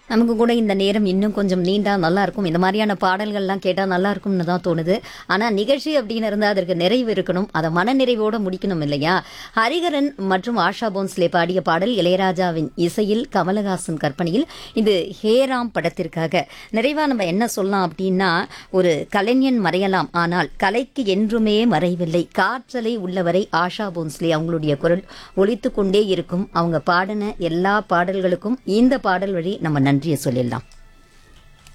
நமக்கு கூட இந்த நேரம் இன்னும் கொஞ்சம் நீண்டா நல்லா இருக்கும் இந்த மாதிரியான பாடல்கள்லாம் கேட்டா நல்லா இருக்கும்னு தான் தோணுது ஆனா நிகழ்ச்சி அப்படின்னு இருந்தா அதற்கு நிறைவு இருக்கணும் அதை மனநிறைவோட முடிக்கணும் இல்லையா ஹரிகரன் மற்றும் ஆஷா போன்ஸ்லே பாடிய பாடல் இளையராஜாவின் இசையில் கமலஹாசன் கற்பனையில் இது ஹேராம் படத்திற்காக நிறைவா நம்ம என்ன சொல்லலாம் அப்படின்னா ஒரு கலைஞன் மறையலாம் ஆனால் கலைக்கு என்றுமே மறைவில்லை காற்றலை உள்ளவரை ஆஷா போன்ஸ்லே அவங்களுடைய குரல் ஒலித்து கொண்டே இருக்கும் அவங்க பாடின எல்லா பாடல்களுக்கும் இந்த பாடல் வழி நம்ம நன்றியை சொல்லிடலாம்